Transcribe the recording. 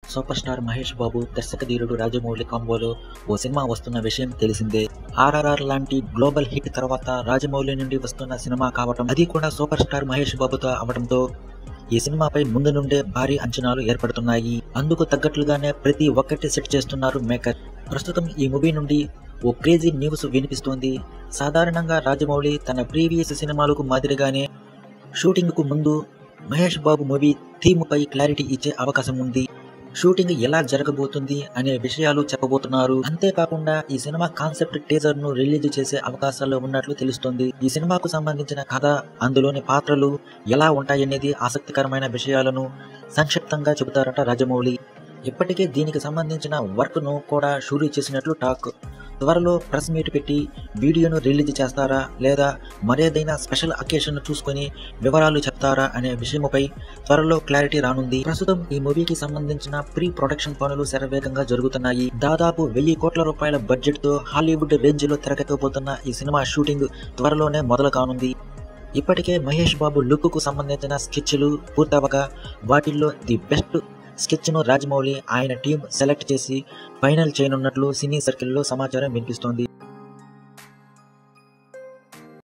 super superstar Mahesh Babu దర్శకధీరుడు రాజమౌళి కాంబోలో ఓ సినిమా వస్తున్న విషయం తెలిసిందే ఆర్ఆర్ఆర్ లాంటి గ్లోబల్ హిట్ తర్వాత రాజమౌళి నుండి వస్తున్న సినిమా కావటం అది కూడా సూపర్ స్టార్ మహేష్ బాబుతో అవడంతో ఈ సినిమాపై ముందు నుండే భారీ అంచనాలు ఏర్పడుతున్నాయి అందుకు తగ్గట్లుగానే ప్రతి ఒక్కటి సెట్ చేస్తున్నారు మేకర్ ప్రస్తుతం ఈ మూవీ నుండి ఓ క్రేజీ న్యూస్ వినిపిస్తోంది సాధారణంగా రాజమౌళి తన ప్రీవియస్ సినిమాలకు మాదిరిగానే షూటింగ్ కు ముందు మహేష్ బాబు మూవీ థీమ్ పై క్లారిటీ ఇచ్చే అవకాశం ఉంది షూటింగ్ ఎలా జరగబోతుంది అనే విషయాలు చెప్పబోతున్నారు అంతేకాకుండా ఈ సినిమా కాన్సెప్ట్ టీజర్ ను రిలీజ్ చేసే అవకాశాలు ఉన్నట్లు తెలుస్తోంది ఈ సినిమాకు సంబంధించిన కథ అందులోని పాత్రలు ఎలా ఉంటాయనేది ఆసక్తికరమైన విషయాలను సంక్షిప్తంగా చెబుతారట రాజమౌళి ఇప్పటికే దీనికి సంబంధించిన వర్క్ ను కూడా షూరీ చేసినట్లు టాక్ త్వరలో ప్రెస్ మీట్ పెట్టి వీడియోను రిలీజ్ చేస్తారా లేదా మరేదైనా స్పెషల్ అకేషన్ చూసుకొని వివరాలు చెప్తారా అనే విషయముపై త్వరలో క్లారిటీ రానుంది ప్రస్తుతం ఈ మూవీకి సంబంధించిన ప్రీ ప్రొడక్షన్ పనులు శరవేగంగా జరుగుతున్నాయి దాదాపు వెయ్యి కోట్ల రూపాయల బడ్జెట్ తో హాలీవుడ్ రేంజ్ లో తెరకెక్కబోతున్న ఈ సినిమా షూటింగ్ త్వరలోనే మొదలు కానుంది ఇప్పటికే మహేష్ బాబు లుక్ కు సంబంధించిన స్కెచ్లు పూర్తవగా వాటిల్లో ది బెస్ట్ స్కెచ్ ను రాజమౌళి ఆయన టీం సెలెక్ట్ చేసి ఫైనల్ చేయనున్నట్లు సినీ సర్కిల్లో సమాచారం వినిపిస్తోంది